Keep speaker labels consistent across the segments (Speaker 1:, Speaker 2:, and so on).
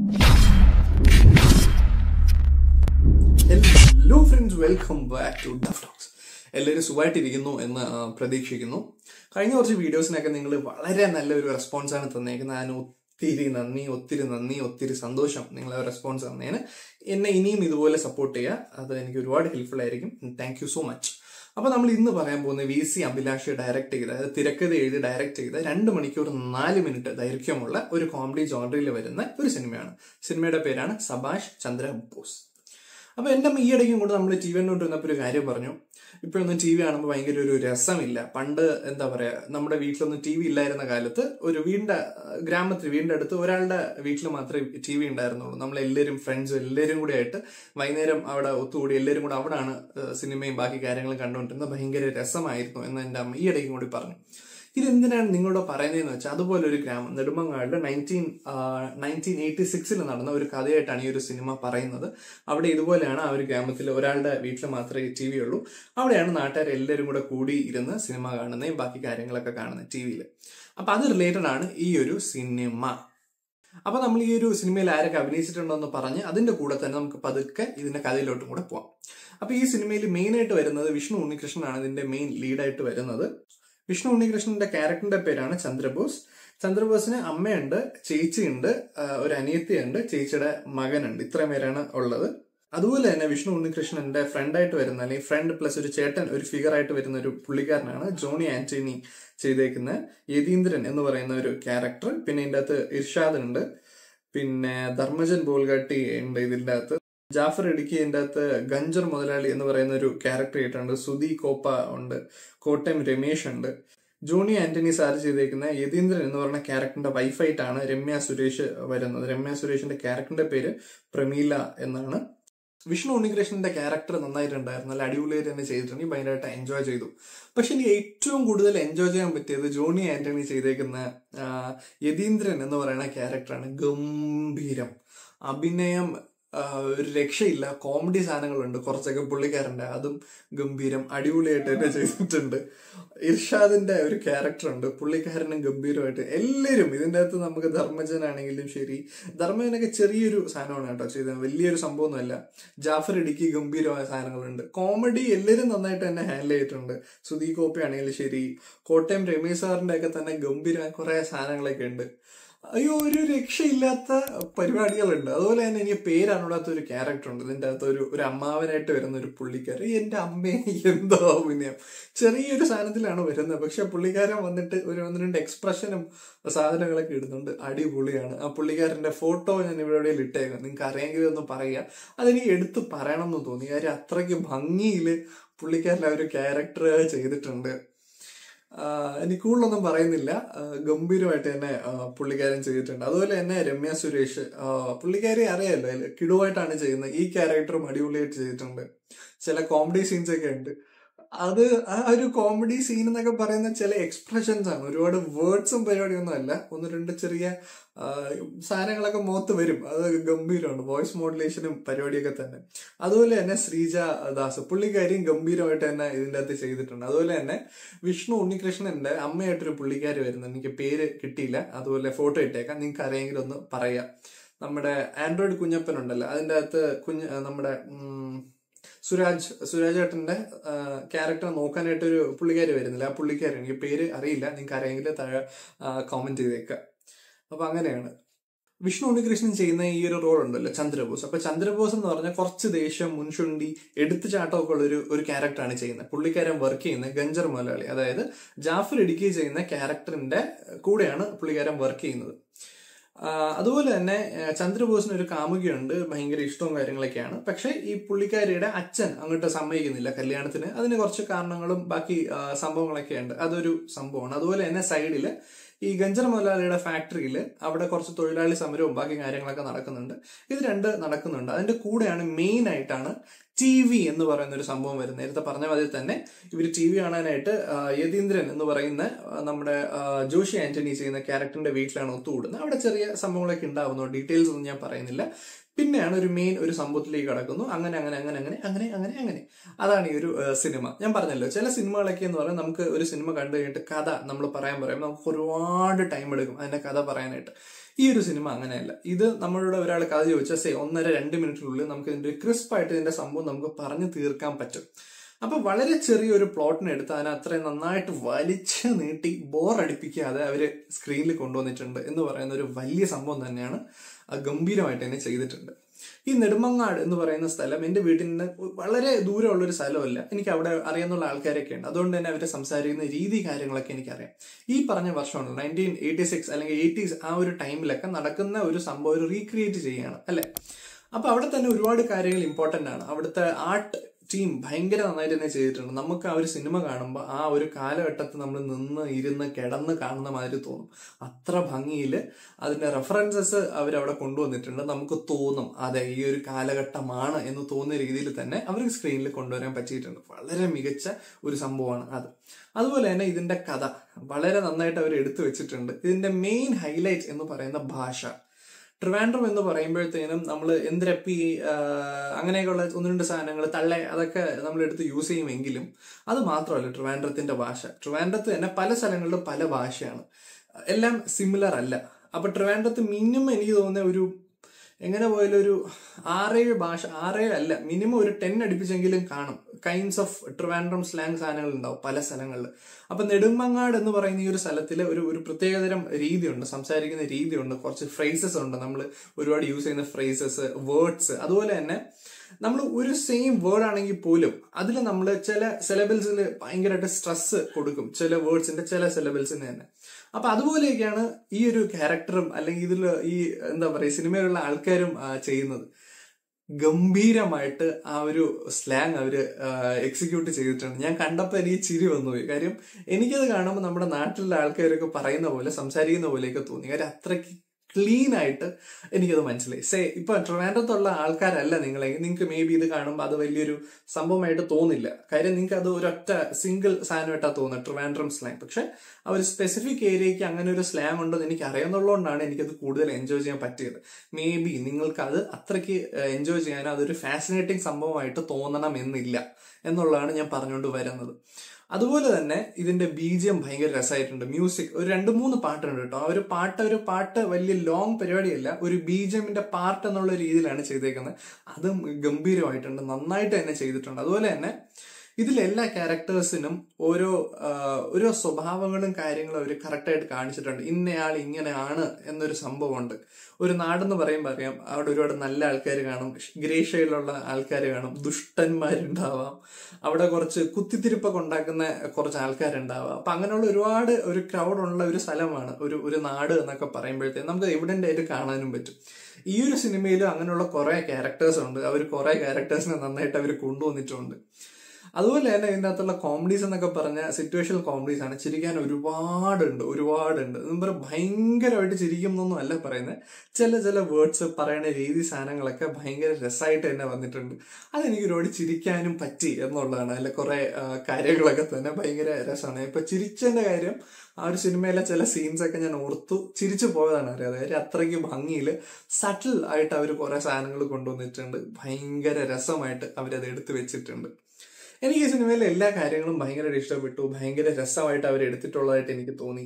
Speaker 1: Hello friends welcome back to Duff Talks എല്ലാവരും സുഖമായിട്ടിരിക്കുന്നു എന്ന് ആ, പ്രതീക്ഷിക്കുന്നു കഴിഞ്ഞ കുറച്ച് വീഡിയോസിനൊക്കെ നിങ്ങൾ വളരെ നല്ലൊരു റെസ്പോൺസാണ് തന്നേക്കുന്നത് ഞാൻ ഒത്തിരി നന്ദി ഒത്തിരി നന്ദി ഒത്തിരി സന്തോഷം നിങ്ങൾ റെസ്പോൺസ് തന്നതിന് എന്നെ ഇനിയും ഇതുപോലെ സപ്പോർട്ട് ചെയ്യുക അത് എനിക്ക് ഒരുപാട് ഹെൽപ്ഫുൾ ആയിരിക്കും താങ്ക് യു സോ മച്ച് അപ്പൊ നമ്മൾ ഇന്ന് പറയാൻ പോകുന്ന വി സി അഭിലാഷ് ഡയറക്ട് ചെയ്ത അതായത് തിരക്കഥ എഴുതി ഡയറക്ട് ചെയ്ത രണ്ട് മണിക്കൂർ നാല് മിനിറ്റ് ദൈർഘ്യമുള്ള ഒരു കോമഡി ജോണറിൽ വരുന്ന ഒരു സിനിമയാണ് സിനിമയുടെ പേരാണ് സബാഷ് ചന്ദ്ര ബോസ് അപ്പൊ എന്റെ അമ്മ ഈയിടയ്ക്കും കൂടെ നമ്മൾ ടി വി കണ്ടുകൊണ്ടിരുന്നപ്പോൾ ഒരു കാര്യം പറഞ്ഞു ഇപ്പോഴൊന്നും ടി വി കാണുമ്പോൾ ഭയങ്കര ഒരു രസമില്ല പണ്ട് എന്താ പറയാ നമ്മുടെ വീട്ടിലൊന്നും ടി വി ഇല്ലായിരുന്ന കാലത്ത് ഒരു വീടിന്റെ ഗ്രാമത്തിൽ വീടിന്റെ അടുത്ത് ഒരാളുടെ വീട്ടിൽ മാത്രമേ ടി വി ഉണ്ടായിരുന്നുള്ളൂ നമ്മൾ എല്ലാവരും ഫ്രണ്ട്സും എല്ലാവരും കൂടെ ആയിട്ട് വൈകുന്നേരം അവിടെ ഒത്തുകൂടി എല്ലാവരും കൂടെ അവിടെയാണ് ഏഹ്, സിനിമയും ബാക്കി കാര്യങ്ങളും കണ്ടുകൊണ്ടിരുന്നത് ഭയങ്കര രസമായിരുന്നു എന്ന് എന്റെ അമ്മ ഈയിടയ്ക്കും കൂടി പറഞ്ഞു ഇതെന്തിനാണ് നിങ്ങളോട് പറയുന്നതെന്ന് വെച്ചാൽ അതുപോലെ ഒരു ഗ്രാമം നെടുമങ്ങാടിൽ നയൻറ്റീൻ നയൻറ്റീൻ എയ്റ്റി സിക്സിൽ നടന്ന ഒരു കഥയായിട്ടാണ് ഈ ഒരു സിനിമ പറയുന്നത് അവിടെ ഇതുപോലെയാണ് ആ ഒരു ഗ്രാമത്തിൽ ഒരാളുടെ വീട്ടിൽ മാത്രമേ ടി വി ഉള്ളൂ അവിടെയാണ് നാട്ടുകാർ എല്ലാവരും കൂടെ കൂടി ഇരുന്ന് സിനിമ കാണുന്നതും ബാക്കി കാര്യങ്ങളൊക്കെ കാണുന്നത് ടി വിയിൽ അപ്പൊ അത് റിലേറ്റഡ് ആണ് ഈ ഒരു സിനിമ അപ്പൊ നമ്മൾ ഈ ഒരു സിനിമയിൽ ആരൊക്കെ അഭിനയിച്ചിട്ടുണ്ടോ എന്ന് പറഞ്ഞ് അതിന്റെ കൂടെ തന്നെ നമുക്ക് പതുക്കെ ഇതിന്റെ കഥയിലോട്ടും കൂടെ പോവാം അപ്പൊ ഈ സിനിമയിൽ മെയിൻ ആയിട്ട് വരുന്നത് വിഷ്ണു ഉണ്ണികൃഷ്ണനാണ് ഇതിന്റെ മെയിൻ ലീഡായിട്ട് വരുന്നത് വിഷ്ണു ഉണ്ണികൃഷ്ണന്റെ ക്യാരക്ടറിന്റെ പേരാണ് ചന്ദ്രബോസ് ചന്ദ്രബോസിന് അമ്മയുണ്ട് ചേച്ചിയുണ്ട് ആ, ഒരു അനിയത്തിയുണ്ട് ചേച്ചിയുടെ മകനുണ്ട് ഇത്രയും പേരാണ് ഉള്ളത് അതുപോലെ തന്നെ വിഷ്ണു ഉണ്ണികൃഷ്ണന്റെ ഫ്രണ്ടായിട്ട് വരുന്ന അല്ലെങ്കിൽ ഫ്രണ്ട് പ്ലസ് ഒരു ചേട്ടൻ ഒരു ഫിഗർ ആയിട്ട് വരുന്ന ഒരു പുള്ളിക്കാരനാണ് ജോണി ആന്റണി ചെയ്തേക്കുന്ന യതീന്ദ്രൻ എന്ന് പറയുന്ന ഒരു ക്യാരക്ടർ പിന്നെ ഇതിന്റെ അകത്ത് ഇർഷാദ് ഉണ്ട് പിന്നെ ധർമ്മജൻ ബോൾഗാട്ടി ഉണ്ട് ഇതിന്റെ അകത്ത് ജാഫർ ഇടുക്കി ഇതിന്റെ അകത്ത് ഗഞ്ചർ മുതലാളി എന്ന് പറയുന്ന ഒരു ക്യാരക്ടർ ആയിട്ടുണ്ട് സുധി കോപ്പ ഉണ്ട് കോട്ടയം രമേശ് ഉണ്ട് ജോണി ആന്റണി സാർ ചെയ്തേക്കുന്ന യതീന്ദ്രൻ എന്ന് പറയുന്ന ക്യാരക്ടറിന്റെ വൈഫായിട്ടാണ് രമ്യ സുരേഷ് വരുന്നത് രമ്യ സുരേഷിന്റെ ക്യാരക്ടറിന്റെ പേര് പ്രമീല എന്നാണ് വിഷ്ണു ഉണ്ണികൃഷ്ണന്റെ ക്യാരക്ടർ നന്നായിട്ടുണ്ടായിരുന്നു നല്ല അടിപൊളിയായിട്ട് തന്നെ ചെയ്തിട്ടുണ്ട് ഭയങ്കരമായിട്ട് എൻജോയ് ചെയ്തു പക്ഷെ എനിക്ക് ഏറ്റവും കൂടുതൽ എൻജോയ് ചെയ്യാൻ പറ്റിയത് ജോണി ആന്റണി ചെയ്തേക്കുന്ന ആ, യതീന്ദ്രൻ എന്ന് പറയുന്ന ക്യാരക്ടറാണ് ഗംഭീരം അഭിനയം ആ, ഒരു രക്ഷയില്ല കോമഡി സാധനങ്ങളുണ്ട് കുറച്ചൊക്കെ പുള്ളിക്കാരൻ്റെ അതും ഗംഭീരം അടിപൊളിയായിട്ട് തന്നെ ചെയ്തിട്ടുണ്ട് ഇർഷാദിന്റെ ഒരു ക്യാരക്ടർ ഉണ്ട് പുള്ളിക്കാരനും ഗംഭീരമായിട്ട് എല്ലാവരും ഇതിൻ്റെ അകത്ത് നമുക്ക് ധർമ്മജനാണെങ്കിലും ശരി ധർമ്മജനൊക്കെ ചെറിയൊരു സാധനമാണ് കേട്ടോ ചെയ്തത് വലിയൊരു സംഭവമൊന്നുമല്ല ജാഫർ ഇടുക്കി ഗംഭീരമായ സാധനങ്ങളുണ്ട് കോമഡി എല്ലാവരും നന്നായിട്ട് തന്നെ ഹാൻഡിൽ ചെയ്തിട്ടുണ്ട് സുധി കോപ്പി ആണെങ്കിലും ശരി കോട്ടയം രമേശ് സാറിന്റെ ഒക്കെ തന്നെ ഗംഭീരമായ കുറെ സാധനങ്ങളൊക്കെ ഉണ്ട് അയ്യോ ഒരു രക്ഷയില്ലാത്ത പരിപാടികളുണ്ട് അതുപോലെ തന്നെ എനിക്ക് പേരറിയാത്ത ഒരു ക്യാരക്ടർ ഉണ്ട് ഇതിന്റെ അകത്ത് ഒരു ഒരു അമ്മാവനായിട്ട് വരുന്ന ഒരു പുള്ളിക്കാരൻ എന്റെ അമ്മയെ എന്തോ അഭിനയം ചെറിയൊരു സാധനത്തിലാണ് വരുന്നത് പക്ഷെ പുള്ളിക്കാരൻ വന്നിട്ട് ഒരു ഒന്ന് രണ്ട് എക്സ്പ്രഷനും സാധനങ്ങളൊക്കെ ഇടുന്നുണ്ട് അടിപൊളിയാണ് ആ പുള്ളിക്കാരന്റെ ഫോട്ടോ ഞാൻ ഇവിടെ എവിടെയും ഇട്ടേക്കാം നിങ്ങൾക്ക് അറിയാമെങ്കിൽ ഒന്ന് പറയുക അതെനിക്ക് എടുത്ത് പറയണം എന്ന് തോന്നി കാര്യം അത്രയ്ക്ക് ഭംഗിയിൽ പുള്ളിക്കാരൻ ആ ഒരു ക്യാരക്ടർ ചെയ്തിട്ടുണ്ട് ആഹ് എനിക്ക് കൂടുതലൊന്നും പറയുന്നില്ല ആഹ് ഗംഭീരമായിട്ട് തന്നെ ആഹ് പുള്ളിക്കാരൻ ചെയ്തിട്ടുണ്ട് അതുപോലെ തന്നെ രമ്യ സുരേഷ് ആഹ് പുള്ളിക്കാരി അറിയാലോ അല്ലേ? കിടുവായിട്ടാണ് ചെയ്യുന്നത് ഈ ക്യാരക്ടറും അടിപൊളിയായിട്ട് ചെയ്തിട്ടുണ്ട് ചില കോമഡി സീൻസ് ഒക്കെ ഉണ്ട് അത് ആ ഒരു കോമഡി സീൻ എന്നൊക്കെ പറയുന്ന ചില എക്സ്പ്രഷൻസ് ആണ് ഒരുപാട് വേർഡ്സും പരിപാടിയൊന്നും അല്ല ഒന്ന് രണ്ട് ചെറിയ ആ, സാധനങ്ങളൊക്കെ മുഖത്ത് വരും അത് ഗംഭീരമാണ് വോയിസ് മോഡുലേഷനും പരിപാടിയൊക്കെ തന്നെ അതുപോലെ തന്നെ ശ്രീജ ദാസ് പുള്ളിക്കാരിയും ഗംഭീരമായിട്ട് തന്നെ ഇതിൻ്റെ അകത്ത് ചെയ്തിട്ടുണ്ട് അതുപോലെ തന്നെ വിഷ്ണു ഉണ്ണികൃഷ്ണന്റെ അമ്മയായിട്ടൊരു പുള്ളിക്കാരി വരുന്നുണ്ട് എനിക്ക് പേര് കിട്ടിയില്ല അതുപോലെ ഫോട്ടോ ഇട്ടേക്കാം നിങ്ങൾക്ക് അറിയെങ്കിലും ഒന്ന് പറയാം നമ്മുടെ ആൻഡ്രോയിഡ് കുഞ്ഞപ്പൻ ഉണ്ടല്ലോ അതിൻ്റെ അകത്ത് കുഞ്ഞ് നമ്മുടെ ഉം, സുരാജ് സുരാജ് ഏട്ടന്റെ ക്യാരക്ടർ നോക്കാനായിട്ട് ഒരു പുള്ളിക്കാരി വരുന്നില്ല ആ പുള്ളിക്കാരി എനിക്ക് പേര് അറിയില്ല നിങ്ങൾക്ക് അറിയെങ്കിൽ താഴെ കോമെന്റ് ചെയ്തേക്കുക അപ്പൊ അങ്ങനെയാണ് വിഷ്ണു ഉണ്ണികൃഷ്ണൻ ചെയ്യുന്ന ഈ ഒരു റോൾ ഉണ്ടല്ലോ ചന്ദ്രബോസ് അപ്പൊ ചന്ദ്രബോസ് എന്ന് പറഞ്ഞാൽ കുറച്ച് ദേഷ്യം മുൻഷുണ്ടി എടുത്തുചാട്ടമൊക്കെ ഉള്ള ഒരു ഒരു ക്യാരക്ടറാണ് ചെയ്യുന്നത് പുള്ളിക്കാരൻ വർക്ക് ചെയ്യുന്ന ഗഞ്ചർ മലയാളി അതായത് ജാഫർ ഇടുക്കി ചെയ്യുന്ന ക്യാരക്ടറിന്റെ കൂടെയാണ് പുള്ളിക്കാരൻ വർക്ക് ചെയ്യുന്നത് ആ, അതുപോലെ തന്നെ ആ, ചന്ദ്രബോസിന് ഒരു കാമുകിയുണ്ട് ഭയങ്കര ഇഷ്ടവും കാര്യങ്ങളൊക്കെയാണ് പക്ഷെ ഈ പുള്ളിക്കാരിയുടെ അച്ഛൻ അങ്ങോട്ട് സമ്മതിക്കുന്നില്ല കല്യാണത്തിന് അതിന് കുറച്ച് കാരണങ്ങളും ബാക്കി ആ, സംഭവങ്ങളൊക്കെ ഉണ്ട് അതൊരു സംഭവമാണ് അതുപോലെ തന്നെ സൈഡില് ഈ ഗഞ്ചർ മുതലാളിയുടെ ഫാക്ടറിയിൽ അവിടെ കുറച്ച് തൊഴിലാളി സമരവും ബാക്കി കാര്യങ്ങളൊക്കെ നടക്കുന്നുണ്ട് ഇത് രണ്ട് നടക്കുന്നുണ്ട് അതിന്റെ കൂടെയാണ് മെയിൻ ആയിട്ടാണ് ടി വി എന്ന് പറയുന്ന ഒരു സംഭവം വരുന്നത് നേരത്തെ പറഞ്ഞ മാതിരി തന്നെ ഇവർ ടി വി കാണാനായിട്ട് ആ, യതീന്ദ്രൻ എന്ന് പറയുന്ന ആ, നമ്മുടെ ആ, ജോഷി ആന്റണി ചെയ്യുന്ന ക്യാരക്ടറിന്റെ വീട്ടിലാണ് ഒത്തുകൂടുന്നത് അവിടെ ചെറിയ സംഭവങ്ങളൊക്കെ ഉണ്ടാവുന്നു ഡീറ്റെയിൽസ് ഒന്നും ഞാൻ പറയുന്നില്ല പിന്നെയാണ് ഒരു മെയിൻ ഒരു സംഭവത്തിലേക്ക് കടക്കുന്നു അങ്ങനെ അങ്ങനെ അങ്ങനെ അങ്ങനെ അങ്ങനെ അങ്ങനെ അങ്ങനെ അതാണ് ഈ ഒരു ഏഹ്, സിനിമ ഞാൻ പറഞ്ഞല്ലോ ചില സിനിമകളൊക്കെ എന്ന് പറഞ്ഞാൽ നമുക്ക് ഒരു സിനിമ കണ്ടു കഴിഞ്ഞിട്ട് കഥ നമ്മൾ പറയാൻ പറയുമ്പോൾ നമുക്ക് ഒരുപാട് ടൈം എടുക്കും അതിന്റെ കഥ പറയാനായിട്ട് ഈ ഒരു സിനിമ അങ്ങനെയല്ല ഇത് നമ്മളോട് ഒരാൾ കഥ ചോദിച്ചാൽ സേ ഒന്നര രണ്ട് മിനിറ്റിനുള്ളിൽ നമുക്ക് ഇതിന്റെ ക്രിസ്പ് ആയിട്ട് ഇതിന്റെ സംഭവം നമുക്ക് പറഞ്ഞു തീർക്കാൻ പറ്റും അപ്പൊ വളരെ ചെറിയൊരു പ്ലോട്ടിനെ എടുത്ത് അതിനെ അത്രയും നന്നായിട്ട് വലിച്ചു നീട്ടി ബോർ അടിപ്പിക്കാതെ അവര് സ്ക്രീനിൽ കൊണ്ടുവന്നിട്ടുണ്ട് എന്ന് പറയുന്ന ഒരു വലിയ സംഭവം തന്നെയാണ് ആ ഗംഭീരമായിട്ട് തന്നെ ചെയ്തിട്ടുണ്ട് ഈ നെടുമങ്ങാട് എന്ന് പറയുന്ന സ്ഥലം എന്റെ വീട്ടിൽ നിന്ന് വളരെ ദൂരമുള്ള ഒരു സ്ഥലമല്ല എനിക്ക് അവിടെ അറിയാവുന്ന ആൾക്കാരൊക്കെ ഉണ്ട് അതുകൊണ്ട് തന്നെ അവര് സംസാരിക്കുന്ന രീതി കാര്യങ്ങളൊക്കെ എനിക്കറിയാം ഈ പറഞ്ഞ വർഷമാണ് നയൻറ്റീൻ എയ്റ്റി സിക്സ് അല്ലെങ്കിൽ എയ്റ്റീസ് ആ ഒരു ടൈമിലൊക്കെ നടക്കുന്ന ഒരു സംഭവം ഒരു റീക്രിയേറ്റ് ചെയ്യുകയാണ് അല്ലെ അപ്പൊ അവിടെ തന്നെ ഒരുപാട് കാര്യങ്ങൾ ഇമ്പോർട്ടന്റ് ആണ് അവിടുത്തെ ആർട്ട് ടീം ഭയങ്കര നന്നായിട്ട് തന്നെ ചെയ്തിട്ടുണ്ട് നമുക്ക് ആ ഒരു സിനിമ കാണുമ്പോൾ ആ ഒരു കാലഘട്ടത്തിൽ നമ്മൾ നിന്ന് ഇരുന്ന് കിടന്ന് കാണുന്ന മാതിരി തോന്നും അത്ര ഭംഗിയിൽ അതിന്റെ റെഫറൻസസ് അവരവിടെ കൊണ്ടുവന്നിട്ടുണ്ട് നമുക്ക് തോന്നും അതെ ഈ ഒരു കാലഘട്ടമാണ് എന്ന് തോന്നുന്ന രീതിയിൽ തന്നെ അവർക്ക് സ്ക്രീനിൽ കൊണ്ടുവരാൻ പറ്റിയിട്ടുണ്ട് വളരെ മികച്ച ഒരു സംഭവമാണ് അത് അതുപോലെ തന്നെ ഇതിന്റെ കഥ വളരെ നന്നായിട്ട് അവർ എടുത്തു വെച്ചിട്ടുണ്ട് ഇതിന്റെ മെയിൻ ഹൈലൈറ്റ് എന്ന് പറയുന്ന ഭാഷ ട്രിവാൻഡ്രം എന്ന് പറയുമ്പോഴത്തേനും നമ്മൾ എന്തിരപ്പി ആ, അങ്ങനെയൊക്കെയുള്ള ഒന്ന് രണ്ട് സാധനങ്ങൾ തള്ളെ അതൊക്കെ നമ്മൾ എടുത്ത് യൂസ് ചെയ്യുമെങ്കിലും അത് മാത്രമല്ല ട്രിവാൻഡ്രത്തിന്റെ ഭാഷ ട്രിവാൻഡ്രത്ത് തന്നെ പല സ്ഥലങ്ങളിലും പല ഭാഷയാണ് എല്ലാം സിമിലർ അല്ല അപ്പൊ ട്രിവാൻഡ്രത്ത് മിനിമം എനിക്ക് തോന്നുന്ന ഒരു എങ്ങനെ പോയാലും ഒരു ആറേഴ് ഭാഷ ആറേഴ് അല്ല മിനിമം ഒരു ടെൻ അടുപ്പിച്ചെങ്കിലും കാണും കൈൻഡ്സ് ഓഫ് ട്രിവാൻഡ്രം സ്ലാങ് സാധനങ്ങൾ ഉണ്ടാവും പല സ്ഥലങ്ങളിൽ അപ്പൊ നെടുമങ്ങാട് എന്ന് പറയുന്ന ഈ ഒരു സ്ഥലത്തിൽ ഒരു ഒരു പ്രത്യേകതരം രീതിയുണ്ട് സംസാരിക്കുന്ന രീതിയുണ്ട് കുറച്ച് ഫ്രേസസ് ഉണ്ട് നമ്മൾ ഒരുപാട് യൂസ് ചെയ്യുന്ന ഫ്രേസസ് വേർഡ്സ് അതുപോലെ തന്നെ നമ്മൾ ഒരു സെയിം വേർഡ് ആണെങ്കിൽ പോലും അതിൽ നമ്മൾ ചില സിലബിൾസിൽ ഭയങ്കരമായിട്ട് സ്ട്രെസ് കൊടുക്കും ചില വേർഡ്സിന്റെ ചില സിലബിൾസിന് തന്നെ അപ്പൊ അതുപോലെയൊക്കെയാണ് ഈ ഒരു ക്യാരക്ടറും അല്ലെങ്കിൽ ഇതിൽ ഈ എന്താ പറയുക സിനിമയിലുള്ള ആൾക്കാരും ആ, ചെയ്യുന്നത് ഗംഭീരമായിട്ട് ആ ഒരു സ്ലാങ് അവര് എക്സിക്യൂട്ട് ചെയ്തിട്ടുണ്ട് ഞാൻ കണ്ടപ്പോൾ എനിക്ക് ചിരി വന്നുപോയി കാര്യം എനിക്കത് കാണുമ്പോൾ നമ്മുടെ നാട്ടിലുള്ള ആൾക്കാരൊക്കെ പറയുന്ന പോലെ സംസാരിക്കുന്ന പോലെയൊക്കെ തോന്നി കാര്യം അത്രയ്ക്ക് ക്ലീൻ ആയിട്ട് എനിക്കത് മനസ്സിലായി സേ ഇപ്പൊ ട്രിവാൻഡ്രത്തുള്ള ആൾക്കാരല്ല നിങ്ങളെങ്കിൽ നിങ്ങൾക്ക് മേ ബി ഇത് കാണുമ്പോൾ അത് വലിയൊരു സംഭവമായിട്ട് തോന്നില്ല കാര്യം നിങ്ങൾക്ക് അത് ഒരൊറ്റ സിംഗിൾ സാധനമായിട്ടാണ് തോന്നുന്നത് ട്രിവാൻഡ്രം സ്ലാങ് പക്ഷെ ആ ഒരു സ്പെസിഫിക് ഏരിയയ്ക്ക് അങ്ങനെ ഒരു സ്ലാങ് ഉണ്ടെന്ന് എനിക്ക് അറിയാവുന്നതുകൊണ്ടാണ് എനിക്കത് കൂടുതൽ എൻജോയ് ചെയ്യാൻ പറ്റിയത് മേ ബി നിങ്ങൾക്ക് അത് അത്രയ്ക്ക് എൻജോയ് ചെയ്യാൻ അതൊരു ഫാസിനേറ്റിംഗ് സംഭവമായിട്ട് തോന്നണം എന്നില്ല എന്നുള്ളതാണ് ഞാൻ പറഞ്ഞുകൊണ്ട് വരുന്നത് അതുപോലെ തന്നെ ഇതിന്റെ ബീജിയം ഭയങ്കര രസമായിട്ടുണ്ട് മ്യൂസിക് ഒരു രണ്ട് മൂന്ന് പാട്ടുണ്ട് കേട്ടോ ആ ഒരു പാട്ട് ഒരു പാട്ട് വലിയ ലോങ് പരിപാടിയല്ല ഒരു ബീജിയമിന്റെ പാർട്ട് എന്നുള്ള രീതിയിലാണ് ചെയ്തേക്കുന്നത് അതും ഗംഭീരമായിട്ടുണ്ട് നന്നായിട്ട് തന്നെ ചെയ്തിട്ടുണ്ട് അതുപോലെ തന്നെ ഇതിൽ എല്ലാ ക്യാരക്ടേഴ്സിനും ഓരോ ആ, ഓരോ സ്വഭാവങ്ങളും കാര്യങ്ങളും അവർ കറക്റ്റായിട്ട് കാണിച്ചിട്ടുണ്ട് ഇന്നയാൾ ഇങ്ങനെയാണ് എന്നൊരു സംഭവമുണ്ട് ഒരു നാടെന്ന് പറയുമ്പോൾ അറിയാം അവിടെ ഒരുപാട് നല്ല ആൾക്കാർ കാണും ഗ്രേഷയിലുള്ള ആൾക്കാർ കാണും ദുഷ്ടന്മാരുണ്ടാവാം അവിടെ കുറച്ച് കുത്തിത്തിരിപ്പൊക്കെ ഉണ്ടാക്കുന്ന കുറച്ച് ആൾക്കാരുണ്ടാവാം അപ്പൊ അങ്ങനെയുള്ള ഒരുപാട് ഒരു ക്രൗഡ് ഉള്ള ഒരു സ്ഥലമാണ് ഒരു ഒരു നാട് എന്നൊക്കെ പറയുമ്പോഴത്തേക്ക് നമുക്ക് എവിഡന്റ് ആയിട്ട് കാണാനും പറ്റും ഈ ഒരു സിനിമയിലും അങ്ങനെയുള്ള കുറെ ക്യാരക്ടേഴ്സ് ഉണ്ട് അവർ കുറെ ക്യാരക്ടേഴ്സിനെ നന്നായിട്ട് അവർ കൊണ്ടുവന്നിട്ടുണ്ട് അതുപോലെ തന്നെ ഇതിൻ്റെ അകത്തുള്ള കോമഡീസ് എന്നൊക്കെ പറഞ്ഞ സിറ്റുവേഷണൽ കോമഡീസ് ആണ് ചിരിക്കാൻ ഒരുപാടുണ്ട് ഒരുപാടുണ്ട് എന്ന് പറയുമ്പോൾ ഭയങ്കരമായിട്ട് ചിരിക്കും എന്നൊന്നും അല്ല പറയുന്നത് ചില ചില വേർഡ്സ് പറയുന്ന രീതി സാധനങ്ങളൊക്കെ ഭയങ്കര രസമായിട്ട് തന്നെ വന്നിട്ടുണ്ട് അതെനിക്ക് ഒരുപാട് ചിരിക്കാനും പറ്റി എന്നുള്ളതാണ് അതിലെ കുറെ ആ, കാര്യങ്ങളൊക്കെ തന്നെ ഭയങ്കര രസമാണ് ഇപ്പൊ ചിരിച്ചതിന്റെ കാര്യം ആ ഒരു സിനിമയിലെ ചില സീൻസ് ഒക്കെ ഞാൻ ഓർത്തു ചിരിച്ചു പോയതാണ് അറിയാതെ കാര്യം അത്രയ്ക്ക് ഭംഗിയിൽ സട്ടിൽ ആയിട്ട് അവർ കുറെ സാധനങ്ങൾ കൊണ്ടുവന്നിട്ടുണ്ട് ഭയങ്കര രസമായിട്ട് അവരത് എടുത്തു വെച്ചിട്ടുണ്ട് എനിക്ക് ഈ സിനിമയിലെ എല്ലാ കാര്യങ്ങളും ഭയങ്കരമായിട്ട് ഇഷ്ടപ്പെട്ടു ഭയങ്കര രസമായിട്ട് അവർ എടുത്തിട്ടുള്ളതായിട്ട് എനിക്ക് തോന്നി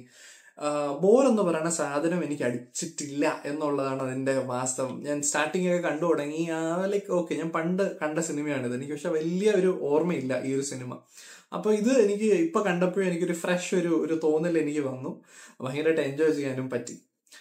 Speaker 1: ബോർ എന്ന് പറയുന്ന സാധനം എനിക്ക് അടിച്ചിട്ടില്ല എന്നുള്ളതാണ് അതിന്റെ വാസ്തവം ഞാൻ സ്റ്റാർട്ടിംഗ് ഒക്കെ കണ്ടു തുടങ്ങി ലൈക്ക് ഓക്കെ ഞാൻ പണ്ട് കണ്ട സിനിമയാണിത് എനിക്ക് പക്ഷെ വലിയ ഒരു ഓർമ്മയില്ല ഈ ഒരു സിനിമ അപ്പൊ ഇത് എനിക്ക് ഇപ്പൊ കണ്ടപ്പോഴും എനിക്കൊരു ഫ്രഷ് ഒരു ഒരു തോന്നൽ എനിക്ക് വന്നു ഭയങ്കരമായിട്ട് എൻജോയ് ചെയ്യാനും പറ്റി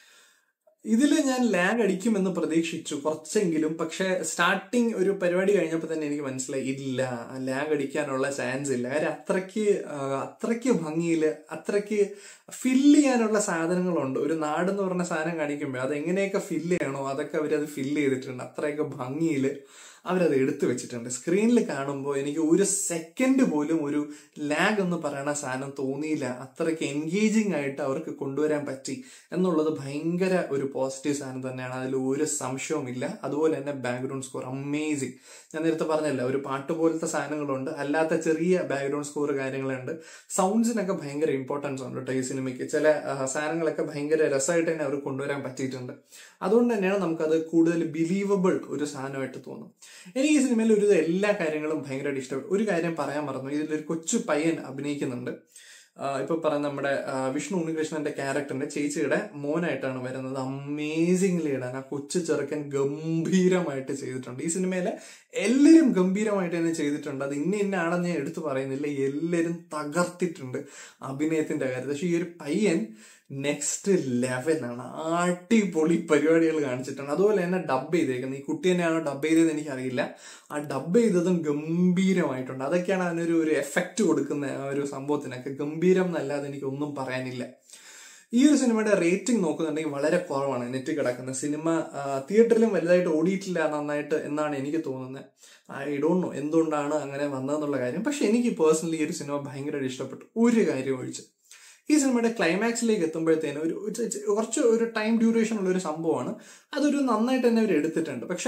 Speaker 1: ഇതിൽ ഞാൻ ലാഗ് അടിക്കുമെന്ന് പ്രതീക്ഷിച്ചു കുറച്ചെങ്കിലും പക്ഷെ സ്റ്റാർട്ടിങ് ഒരു പരിപാടി കഴിഞ്ഞപ്പോൾ തന്നെ എനിക്ക് മനസ്സിലായി ഇല്ല ലാഗ് അടിക്കാനുള്ള ചാൻസ് ഇല്ല കാര്യം അത്രയ്ക്ക് ആ, അത്രയ്ക്ക് ഭംഗിയിൽ അത്രയ്ക്ക് ഫില്ല് ചെയ്യാനുള്ള സാധനങ്ങളുണ്ട് ഒരു നാടെന്ന് പറഞ്ഞ സാധനം കാണിക്കുമ്പോൾ അത് എങ്ങനെയൊക്കെ ഫില്ല് ചെയ്യണോ അതൊക്കെ അവരത് ഫില്ല് ചെയ്തിട്ടുണ്ട് അത്രയൊക്കെ ഭംഗിയിൽ അവരത് എടുത്തു വെച്ചിട്ടുണ്ട് സ്ക്രീനിൽ കാണുമ്പോൾ എനിക്ക് ഒരു സെക്കൻഡ് പോലും ഒരു ലാഗ് എന്ന് പറയുന്ന സാധനം തോന്നിയില്ല അത്രയ്ക്ക് എൻഗേജിങ് ആയിട്ട് അവർക്ക് കൊണ്ടുവരാൻ പറ്റി എന്നുള്ളത് ഭയങ്കര ഒരു പോസിറ്റീവ് സാധനം തന്നെയാണ് അതിൽ ഒരു സംശയവുമില്ല അതുപോലെ തന്നെ ബാക്ക്ഗ്രൗണ്ട് സ്കോർ അമേസിങ് ഞാൻ നേരത്തെ പറഞ്ഞല്ല ഒരു പാട്ട് പോലത്തെ സാധനങ്ങളുണ്ട് അല്ലാത്ത ചെറിയ ബാക്ക്ഗ്രൗണ്ട് സ്കോർ കാര്യങ്ങളുണ്ട് സൗണ്ട്സിനൊക്കെ ഭയങ്കര ഇമ്പോർട്ടൻസ് ഉണ്ട് കേട്ടോ ഈ സിനിമയ്ക്ക് ചില ആ, സാധനങ്ങളൊക്കെ ഭയങ്കര രസമായിട്ട് തന്നെ അവർ കൊണ്ടുവരാൻ പറ്റിയിട്ടുണ്ട് അതുകൊണ്ട് തന്നെയാണ് നമുക്കത് കൂടുതൽ ബിലീവബിൾ ഒരു സാധനമായിട്ട് തോന്നും എനിക്ക് ഈ സിനിമയിൽ ഒരു എല്ലാ കാര്യങ്ങളും ഭയങ്കരമായിട്ട് ഇഷ്ടപ്പെട്ടു ഒരു കാര്യം പറയാൻ മറന്നു ഇതിലൊരു കൊച്ചു പയ്യൻ അഭിനയിക്കുന്നുണ്ട് ആ, ഇപ്പൊ പറഞ്ഞ നമ്മുടെ ആ, വിഷ്ണു ഉണ്ണികൃഷ്ണന്റെ ക്യാരക്ടറിന്റെ ചേച്ചിയുടെ മോനായിട്ടാണ് വരുന്നത് അമേസിംഗ്ലി ഇടാൻ ആ കൊച്ചു ചെറുക്കൻ ഗംഭീരമായിട്ട് ചെയ്തിട്ടുണ്ട് ഈ സിനിമയിലെ എല്ലാവരും ഗംഭീരമായിട്ട് തന്നെ ചെയ്തിട്ടുണ്ട് അത് ഇന്ന ഇന്ന ആണെന്ന് ഞാൻ എടുത്തു പറയുന്നില്ല എല്ലാവരും തകർത്തിട്ടുണ്ട് അഭിനയത്തിന്റെ കാര്യത്തിൽ പക്ഷെ ഈ ഒരു പയ്യൻ നെക്സ്റ്റ് ലെവലാണ് അടിപൊളി പരിപാടികൾ കാണിച്ചിട്ടുണ്ട് അതുപോലെ തന്നെ ഡബ് ചെയ്തേക്കുന്നത് ഈ കുട്ടി തന്നെയാണോ ഡബ് ചെയ്തത് എനിക്കറിയില്ല ആ ഡബ് ചെയ്തതും ഗംഭീരമായിട്ടുണ്ട് അതൊക്കെയാണ് അതിനൊരു ഒരു എഫക്റ്റ് കൊടുക്കുന്ന ആ ഒരു സംഭവത്തിനൊക്കെ ഗംഭീരം എന്നല്ലാതെ എനിക്ക് ഒന്നും പറയാനില്ല ഈ ഒരു സിനിമയുടെ റേറ്റിംഗ് നോക്കുന്നുണ്ടെങ്കിൽ വളരെ കുറവാണ് നെറ്റ് കിടക്കുന്നത് സിനിമ തിയേറ്ററിലും വലുതായിട്ട് ഓടിയിട്ടില്ല നന്നായിട്ട് എന്നാണ് എനിക്ക് തോന്നുന്നത് ഐ ഡോണ്ട് നോ എന്തുകൊണ്ടാണ് അങ്ങനെ വന്നതെന്നുള്ള കാര്യം പക്ഷെ എനിക്ക് പേഴ്സണലി ഈ ഒരു സിനിമ ഭയങ്കരമായിട്ട് ഇഷ്ടപ്പെട്ടു ഒരു കാര്യം ഒഴിച്ച് ഈ സിനിമയുടെ ക്ലൈമാക്സിലേക്ക് എത്തുമ്പോഴത്തേനും ഒരു ചെ- ചെ- കുറച്ച് ഒരു ടൈം ഡ്യൂറേഷൻ ഉള്ള ഒരു സംഭവമാണ് അതൊരു നന്നായിട്ട് തന്നെ അവർ എടുത്തിട്ടുണ്ട് പക്ഷെ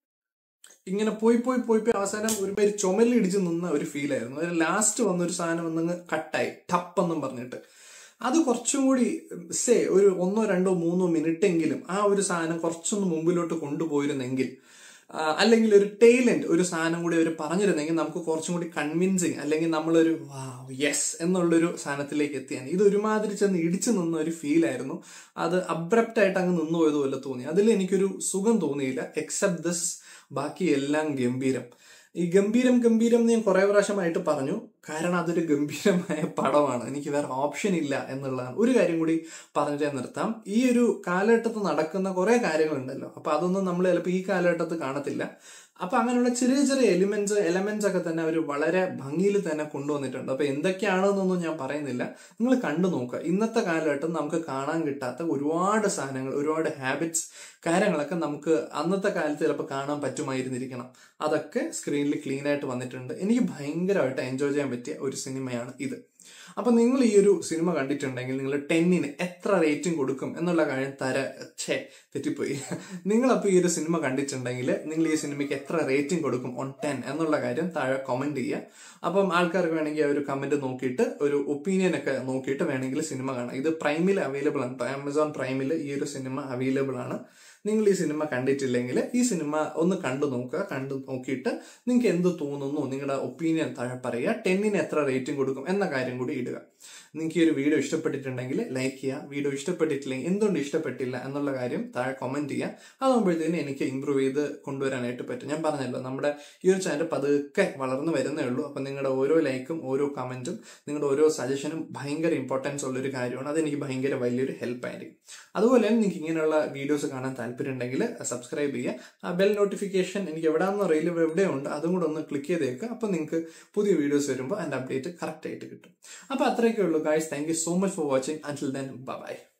Speaker 1: ഇങ്ങനെ പോയി പോയി പോയി പോയി അവസാനം ഒരുമാതിരി ചുമലിടിച്ച് നിന്ന ഒരു ഫീൽ ആയിരുന്നു അതിൽ ലാസ്റ്റ് വന്ന ഒരു സാധനം വന്നങ്ങ് കട്ടായി ടപ്പെന്നും പറഞ്ഞിട്ട് അത് കുറച്ചും കൂടി സേ ഒരു ഒന്നോ രണ്ടോ മൂന്നോ മിനിറ്റ് എങ്കിലും ആ ഒരു സാധനം കുറച്ചൊന്ന് മുമ്പിലോട്ട് കൊണ്ടുപോയിരുന്നെങ്കിൽ ആ, അല്ലെങ്കിൽ ഒരു ടൈലന്റ് ഒരു സാധനം കൂടി അവർ പറഞ്ഞിരുന്നെങ്കിൽ നമുക്ക് കുറച്ചും കൂടി കൺവിൻസിങ് അല്ലെങ്കിൽ നമ്മളൊരു യെസ് എന്നുള്ളൊരു സാധനത്തിലേക്ക് എത്തിയാൻ ഇത് ഒരുമാതിരി ചെന്ന് ഇടിച്ചു നിന്ന ഒരു ഫീൽ ആയിരുന്നു അത് അബ്രപ്റ്റ് ആയിട്ട് അങ്ങ് നിന്നു പോയതുപോലെ തോന്നി അതിൽ എനിക്കൊരു സുഖം തോന്നിയില്ല എക്സെപ്റ്റ് ദിസ് ബാക്കി എല്ലാം ഗംഭീരം ഈ ഗംഭീരം ഗംഭീരം എന്ന് ഞാൻ കുറെ പ്രാവശ്യമായിട്ട് പറഞ്ഞു കാരണം അതൊരു ഗംഭീരമായ പടമാണ് എനിക്ക് വേറെ ഓപ്ഷൻ ഇല്ല എന്നുള്ളതാണ് ഒരു കാര്യം കൂടി പറഞ്ഞിട്ട് ഞാൻ നിർത്താം ഈ ഒരു കാലഘട്ടത്ത് നടക്കുന്ന കുറെ കാര്യങ്ങളുണ്ടല്ലോ അപ്പൊ അതൊന്നും നമ്മൾ ചിലപ്പോൾ ഈ കാലഘട്ടത്ത് കാണത്തില്ല അപ്പൊ അങ്ങനെയുള്ള ചെറിയ ചെറിയ എലിമെന്റ്സ് എലമെന്റ്സ് ഒക്കെ തന്നെ അവർ വളരെ ഭംഗിയിൽ തന്നെ കൊണ്ടുവന്നിട്ടുണ്ട് അപ്പൊ എന്തൊക്കെയാണെന്നൊന്നും ഞാൻ പറയുന്നില്ല നിങ്ങൾ കണ്ടു നോക്കുക ഇന്നത്തെ കാലഘട്ടം നമുക്ക് കാണാൻ കിട്ടാത്ത ഒരുപാട് സാധനങ്ങൾ ഒരുപാട് ഹാബിറ്റ്സ് കാര്യങ്ങളൊക്കെ നമുക്ക് അന്നത്തെ കാലത്ത് ചിലപ്പോൾ കാണാൻ പറ്റുമായിരുന്നിരിക്കണം അതൊക്കെ സ്ക്രീനിൽ ക്ലീൻ ആയിട്ട് വന്നിട്ടുണ്ട് എനിക്ക് ഭയങ്കരമായിട്ട് എൻജോയ് ചെയ്യാൻ പറ്റിയ ഒരു സിനിമയാണ് ഇത് അപ്പൊ നിങ്ങൾ ഈ ഒരു സിനിമ കണ്ടിട്ടുണ്ടെങ്കിൽ നിങ്ങൾ ടെന്നിന് എത്ര റേറ്റിംഗ് കൊടുക്കും എന്നുള്ള കാര്യം തര ഛേ തെറ്റിപ്പോയി നിങ്ങൾ അപ്പോൾ ഈ ഒരു സിനിമ കണ്ടിട്ടുണ്ടെങ്കിൽ നിങ്ങൾ ഈ സിനിമയ്ക്ക് എത്ര റേറ്റിംഗ് കൊടുക്കും ഓൺ ടെൻ എന്നുള്ള കാര്യം താഴെ കമന്റ് ചെയ്യുക അപ്പം ആൾക്കാർക്ക് വേണമെങ്കിൽ ആ ഒരു കമന്റ് നോക്കിയിട്ട് ഒരു ഒപ്പീനിയൻ ഒക്കെ നോക്കിയിട്ട് വേണമെങ്കിൽ സിനിമ കാണാം ഇത് പ്രൈമിൽ അവൈലബിൾ ആണ് ആമസോൺ പ്രൈമിൽ ഈ ഒരു സിനിമ അവൈലബിൾ ആണ് നിങ്ങൾ ഈ സിനിമ കണ്ടിട്ടില്ലെങ്കിൽ ഈ സിനിമ ഒന്ന് കണ്ടു നോക്കുക കണ്ടു നോക്കിയിട്ട് നിങ്ങൾക്ക് എന്ത് തോന്നുന്നു നിങ്ങളുടെ ഒപ്പീനിയൻ താഴെ പറയുക ടെന്നിന് എത്ര റേറ്റിംഗ് കൊടുക്കും എന്ന കാര്യം കൂടി ഇടുക നിങ്ങൾക്ക് ഈ ഒരു വീഡിയോ ഇഷ്ടപ്പെട്ടിട്ടുണ്ടെങ്കിൽ ലൈക്ക് ചെയ്യുക വീഡിയോ ഇഷ്ടപ്പെട്ടിട്ടില്ലെങ്കിൽ എന്തുകൊണ്ട് ഇഷ്ടപ്പെട്ടില്ല എന്നുള്ള കാര്യം താഴെ കമന്റ് ചെയ്യുക അതാകുമ്പോഴത്തേനും എനിക്ക് ഇമ്പ്രൂവ് ചെയ്ത് കൊണ്ടുവരാനായിട്ട് പറ്റും ഞാൻ പറഞ്ഞല്ലോ നമ്മുടെ ഈ ഒരു ചാനൽ പതുക്കെ വളർന്നു വരുന്നേ ഉള്ളൂ അപ്പം നിങ്ങളുടെ ഓരോ ലൈക്കും ഓരോ കമന്റും നിങ്ങളുടെ ഓരോ സജഷനും ഭയങ്കര ഇമ്പോർട്ടൻസ് ഉള്ള ഒരു കാര്യമാണ് അതെനിക്ക് ഭയങ്കര വലിയൊരു ഹെൽപ്പ് ആയിരിക്കും അതുപോലെ തന്നെ നിങ്ങൾക്ക് ഇങ്ങനെയുള്ള വീഡിയോസ് കാണാൻ താല്പര്യം ഉണ്ടെങ്കിൽ സബ്സ്ക്രൈബ് ചെയ്യുക ആ ബെൽ നോട്ടിഫിക്കേഷൻ എനിക്ക് എവിടെയാണെന്ന് അറിയില്ല എവിടെയുണ്ട് അതും കൂടെ ഒന്ന് ക്ലിക്ക് ചെയ്തേക്കുക അപ്പോൾ നിങ്ങൾക്ക് പുതിയ വീഡിയോസ് വരുമ്പോൾ അതിൻ്റെ അപ്ഡേറ്റ് കറക്റ്റ് ആയിട്ട് കിട്ടും അപ്പോൾ അത്രയൊക്കെ ഉള്ളൂ guys thank you so much for watching until then by